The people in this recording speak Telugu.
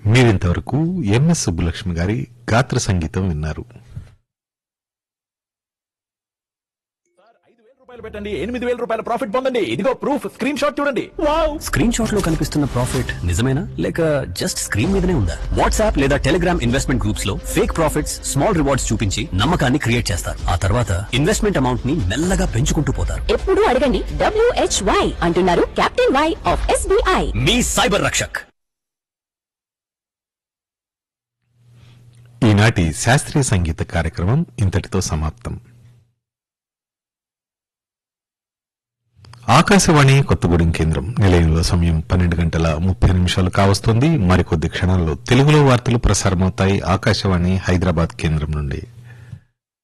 మీరింతవరకు ఎంఎస్ సుబ్బులక్ష్మి గారి గాత్ర సంగీతం విన్నారు రూపాయలు పెట్టండి ఎనిమిది వేల రూపాయల ప్రాఫిట్ పొందండి ఇదిగో ప్రూఫ్ స్క్రీన్ షాట్ చూడండి వావ్ స్క్రీన్ షాట్ లో కనిపిస్తున్న ప్రాఫిట్ నిజమేనా లేక జస్ట్ స్క్రీన్ మీదనే ఉందా వాట్సాప్ లేదా టెలిగ్రామ్ ఇన్వెస్ట్మెంట్ గ్రూప్స్ లో ఫేక్ ప్రాఫిట్స్ స్మాల్ రివార్డ్స్ చూపించి నమ్మకాన్ని క్రియేట్ చేస్తారు ఆ తర్వాత ఇన్వెస్ట్మెంట్ అమౌంట్ ని మెల్లగా పెంచుకుంటూ పోతారు ఎప్పుడు అడగండి డబ్ల్యూహెచ్వై అంటున్నారు కెప్టెన్ వై ఆఫ్ ఎస్బీఐ మీ సైబర్ రక్షక్ ఈనాటి శాస్త్రీయ సంగీత కార్యక్రమం ఇంతటితో సమాప్తం ఆకాశవాణి కొత్తగూడెం కేంద్రం నిలయంలో సమయం పన్నెండు గంటల ముప్పై నిమిషాలు కావస్తోంది మరికొద్ది క్షణాల్లో తెలుగులో వార్తలు ప్రసారమవుతాయి ఆకాశవాణి హైదరాబాద్ కేంద్రం నుండి